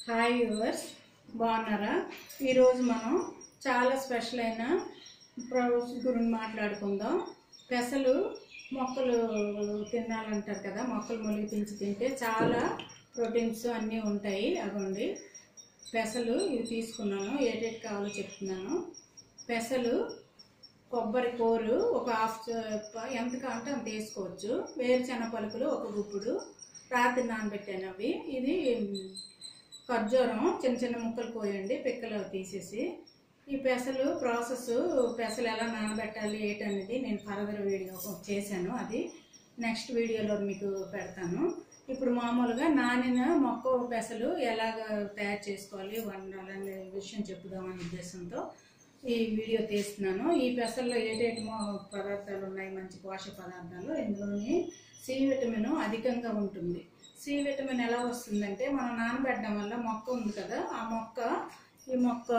hi viewers బాగున్నారా ఈరోజు మనం చాలా స్పెషల్ అయిన ప్రొడక్ట్స్ గురించి మాట్లాడుకుందాం పెసలు మొక్కలు తినాలంటారు కదా మొక్కలు మొలిగి పెంచి తింటే చాలా ప్రోటీన్స్ అన్నీ ఉంటాయి అవ్వండి పెసలు ఇవి తీసుకున్నాను ఏటేటి కావాలో చెప్తున్నాను పెసలు కొబ్బరి కూరు ఒక హాఫ్ చ- ఎంత కావాలంటే అంత వేసుకోవచ్చు వేరుశెనగ పలుకులు ఒక గుప్పుడు రాత్రి నానబెట్టాను అవి ఇది మ్, ఖర్జూరం చిన్న చిన్న ముక్కలు కోయండి పిక్కలు తీసేసి ఈ పెసలు ప్రాసెస్ పెసలు ఎలా నానబెట్టాలి ఏంటనేది నేను ఫర్దర్ వీడియో చేశాను అది నెక్స్ట్ వీడియోలో మీకు పెడతాను ఇప్పుడు మామూలుగా నానిన మొక్క పెసలు ఎలాగ తయారు చేసుకోవాలి వండాలనే విషయం చెప్పుదామనే ఉద్దేశంతో ఈ వీడియో తీస్తున్నాను ఈ పెసల్లో ఏటేటి మొ- పదార్థాలు ఉన్నాయి మంచి పోషక పదార్థాలు ఇందులోని సి విటమిన్ అధికంగా ఉంటుంది సి విటమిన్ ఎలా వస్తుందంటే మనం నానబెట్టడం వల్ల మొక్క ఉంది కదా ఆ మొక్క ఈ మొక్క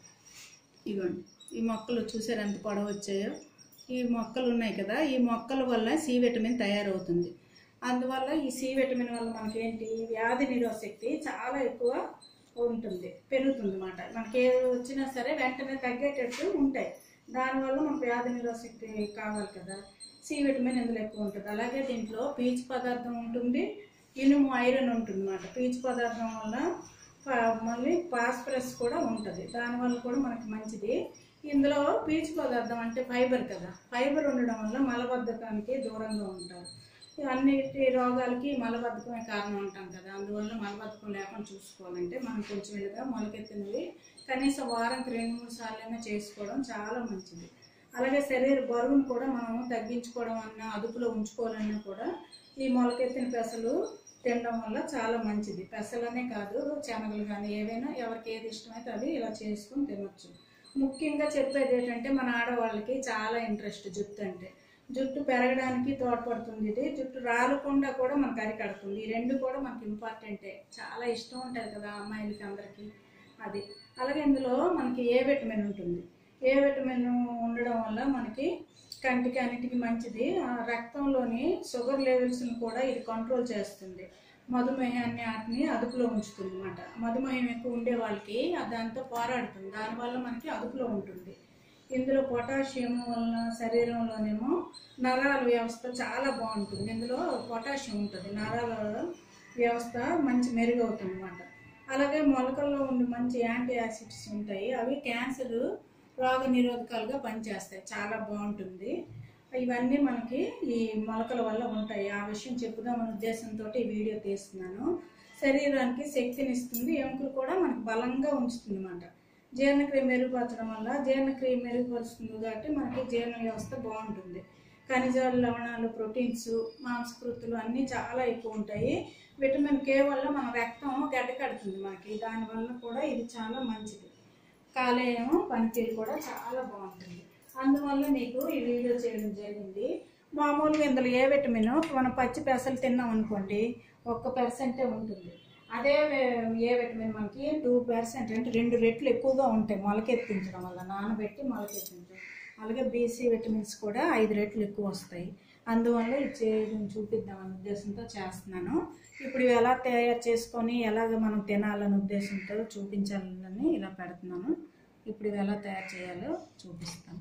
ఇవ్వండి ఈ మొక్కలు చూసారు ఎంత పొడవు వచ్చాయో ఈ మొక్కలు ఉన్నాయి కదా ఈ మొక్కల వల్ల సి విటమిన్ తయారవుతుంది అందువల్ల ఈ సి విటమిన్ వల్ల మనకేంటి వ్యాధి నిరోధ శక్తి చాలా ఎక్కువ ఉంటుంది పెరుగుతుంది అన్నమాట మనకి ఏ వచ్చినా సరే వెంటనే తగ్గేటట్టు ఉంటాయి దానివల్ల మనకు వ్యాధి నిరోధ శక్తి కావాలి కదా సి విటమిన్ ఇందులో ఎక్కువ ఉంటుంది అలాగే దీంట్లో పీచు పదార్థం ఉంటుంది ఇనుము ఐరన్ ఉంటుంది అన్నమాట పీచు పదార్థం వల్ల ప- మళ్ళీ ఫాస్ఫరస్ కూడా ఉంటుంది దానివల్ల కూడా మనకి మంచిది ఇందులో పీచు పదార్థం అంటే ఫైబర్ కదా ఫైబర్ ఉండడం వల్ల మలబద్ధకానికి దూరంగా ఉంటారు అన్నిటి రోగాలకి మలబద్ధకమే కారణం అంటాం కదా అందువల్ల మలబద్ధకం లేకుండా చూసుకోవాలంటే మనం కొంచెం ఇలాగా మొలకెత్తినవి కనీసం వారానికి రెండు మూడు సార్లైనా చేసుకోవడం చాలా మంచిది అలాగే శరీర బరువును కూడా మనం తగ్గించుకోవడం అన్నా అదుపులో ఉంచుకోవాలన్నా కూడా ఈ మొలకెత్తిన పెసలు తినడం వల్ల చాలా మంచిది పెసలనే కాదు శనగలు కానీ ఏవైనా ఎవరికి ఏది ఇష్టమైతే అది ఇలా చేసుకుని తినొచ్చు ముఖ్యంగా చెప్పేది ఏంటంటే మన ఆడవాళ్ళకి చాలా ఇంట్రెస్ట్ జుట్టు అంటే జుట్టు పెరగడానికి తోడ్పడుతుంది ఇది జుట్టు రాలకుండా కూడా మనకు అరికడుతుంది ఈ రెండు కూడా మనకి ఇంపార్టెంటే చాలా ఇష్టం ఉంటుంది కదా అమ్మాయిలకి అందరికీ అది అలాగే ఇందులో మనకి ఏ విటమిన్ ఉంటుంది ఏ విటమిన్ ఉండడం వల్ల మనకి కంటికి అన్నిటికీ మంచిది ఆ రక్తంలోని షుగర్ లెవెల్స్ని కూడా ఇది కంట్రోల్ చేస్తుంది మధుమేహాన్ని వాటిని అదుపులో ఉంచుతుంది అనమాట మధుమేహం ఎక్కువ ఉండే వాళ్ళకి ఆ దాంతో పోరాడుతుంది దానివల్ల మనకి అదుపులో ఉంటుంది ఇందులో పొటాషియం వలన శరీరంలోనేమో నరాల వ్యవస్థ చాలా బాగుంటుంది ఇందులో పొటాషియం ఉంటుంది నరాల వ్యవస్థ మంచి మెరుగవుతుంది అనమాట అలాగే మొలకల్లో ఉండే మంచి యాంటీ యాసిడ్స్ ఉంటాయి అవి క్యాన్సర్ రోగ నిరోధకాలుగా పనిచేస్తాయి చాలా బాగుంటుంది ఇవన్నీ మనకి ఈ మొలకల వల్ల ఉంటాయి ఆ విషయం చెప్పుదామనే ఉద్దేశంతో ఈ వీడియో తీస్తున్నాను శరీరానికి శక్తిని ఇస్తుంది ఎముకలు కూడా మనకు బలంగా ఉంచుతుంది అన్నమాట జీర్ణక్రియ మెరుగుపరచడం వల్ల జీర్ణక్రియ మెరుగుపరుస్తుంది కాబట్టి మనకి జీర్ణ వ్యవస్థ బాగుంటుంది ఖనిజాలు లవణాలు ప్రోటీన్స్ మాంసకృతులు అన్నీ చాలా ఎక్కువ ఉంటాయి విటమిన్ కే వల్ల మన రక్తం గడ్డకడుతుంది మనకి దానివల్ల కూడా ఇది చాలా మంచిది కాలేయం పనితీరు కూడా చాలా బాగుంటుంది అందువల్ల నీకు ఈ వీడియో చేయడం జరిగింది మామూలుగా ఇందులో ఏ విటమిన్ మనం పచ్చి పెసలు తిన్నాం అనుకోండి ఒక్క పర్సెంటే ఉంటుంది అదే వే- ఏ విటమిన్ మనకి టూ పర్సెంట్ అంటే రెండు రెట్లు ఎక్కువగా ఉంటాయి మొలకెత్తించడం వల్ల నానబెట్టి మొలకెత్తించడం అలాగే బీసీ విటమిన్స్ కూడా ఐదు రెట్లు ఎక్కువ వస్తాయి అందువల్ల ఇది చేయడం చూపిద్దామనే ఉద్దేశంతో చేస్తున్నాను ఇప్పుడు ఇవి ఎలా తయారు చేసుకొని ఎలాగ మనం తినాలనే ఉద్దేశంతో చూపించాలని ఇలా పెడుతున్నాను ఇప్పుడు ఇవి ఎలా తయారు చేయాలో చూపిస్తాను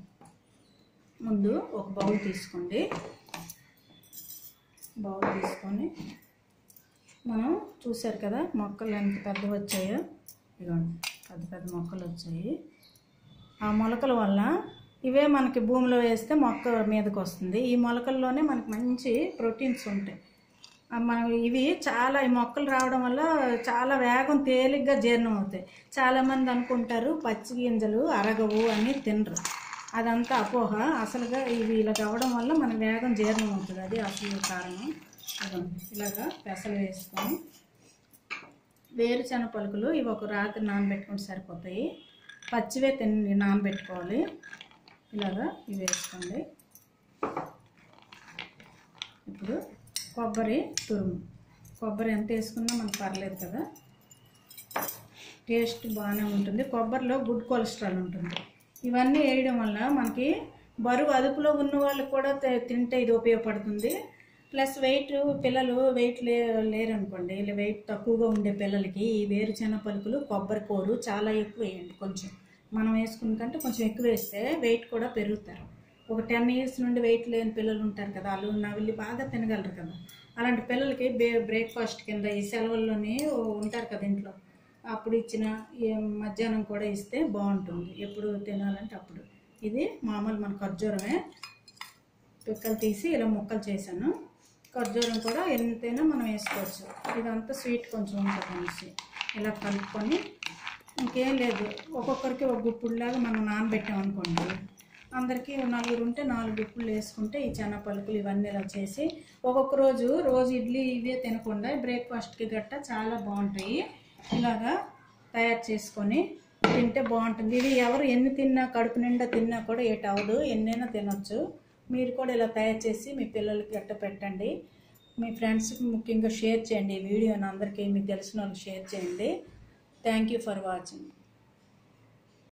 ముందు ఒక బౌల్ తీసుకోండి బౌల్ తీసుకొని మనం చూసారు కదా మొక్కలు ఎంత పెద్దవి వచ్చాయో ఇదిగోండి పెద్ద పెద్ద మొక్కలు వచ్చాయి ఆ మొలకల వల్ల ఇవే మనకి భూమిలో వేస్తే మొక్క మీదకి వస్తుంది ఈ మొలకల్లోనే మనకి మంచి ప్రోటీన్స్ ఉంటాయి ఆ మనం ఇవి చాలా ఈ మొక్కలు రావడం వల్ల చాలా వేగం తేలిగ్గా జీర్ణం అవుతాయి చాలామంది అనుకుంటారు పచ్చి గింజలు అరగవు అని తినరు అదంతా అపోహ అసలుగా ఇవి ఇలా అవ్వడం వల్ల మన వేగం జీర్ణం అవుతుంది అది అసలు కారణం ఇదిగోండి ఇలాగా పెసలు వేసుకొని వేరుశనగ పలుకులు ఇవి ఒక రాత్రి నానబెట్టుకుంటే సరిపోతాయి పచ్చివే తిని నానబెట్టుకోవాలి ఇలాగా ఇవి వేసుకోండి ఇప్పుడు కొబ్బరి తురుము కొబ్బరి ఎంత వేసుకున్నా మనకు పర్లేదు కదా టేస్ట్ బాగానే ఉంటుంది కొబ్బరిలో గుడ్ కొలెస్ట్రాల్ ఉంటుంది ఇవన్నీ వేయడం వల్ల మనకి బరువు అదుపులో ఉన్న వాళ్ళకి కూడా తి- తింటే ఇది ఉపయోగపడుతుంది ప్లస్ వెయిట్ పిల్లలు వెయిట్ లే లేరనుకోండి ఇలా వెయిట్ తక్కువగా ఉండే పిల్లలకి ఈ వేరుశెనగ పలుకులు కొబ్బరి కూరు చాలా ఎక్కువ వేయండి కొంచెం మనం వేసుకున్న కంటే కొంచెం ఎక్కువ వేస్తే వెయిట్ కూడా పెరుగుతారు ఒక టెన్ ఇయర్స్ నుండి వెయిట్ లేని పిల్లలు ఉంటారు కదా వాళ్ళు నవిలి బాగా తినగలరు కదా అలాంటి పిల్లలకి బే బ్రేక్ఫాస్ట్ కింద ఈ సెలవుల్లోనే ఉంటారు కదా ఇంట్లో అప్పుడు ఇచ్చిన ఈ మధ్యాహ్నం కూడా ఇస్తే బాగుంటుంది ఎప్పుడు తినాలంటే అప్పుడు ఇది మామూలు మన ఖర్జూరమే పిక్కలు తీసి ఇలా ముక్కలు చేశాను ఖర్జూరం కూడా ఎంతైనా మనం వేసుకోవచ్చు ఇదంతా స్వీట్ కొంచెం ఉంటుంది అనేసి ఇలా కలుపుకొని ఇంకేం లేదు ఒక్కొక్కరికి ఒక గుప్పుడులాగా మనం నానబెట్టాం అనుకోండి అందరికీ నలుగురు ఉంటే నాలుగు గుప్పులు వేసుకుంటే ఈ చెన్న పలుకులు ఇవన్నీ ఇలా చేసి ఒక్కొక్క రోజు రోజు ఇడ్లీ ఇవే తినకుండా బ్రేక్ఫాస్ట్కి గట్ట చాలా బాగుంటాయి ఇలాగా తయారు చేసుకొని తింటే బాగుంటుంది ఇది ఎవరు ఎన్ని తిన్నా కడుపు నిండా తిన్నా కూడా ఏటి అవ్వదు ఎన్నైనా తినొచ్చు మీరు కూడా ఇలా తయారు చేసి మీ పిల్లలకి గట్ట పెట్టండి మీ ఫ్రెండ్స్కి ముఖ్యంగా షేర్ చేయండి ఈ వీడియోని అందరికీ మీకు తెలిసిన వాళ్ళకి షేర్ చేయండి థ్యాంక్ యూ ఫర్ వాచింగ్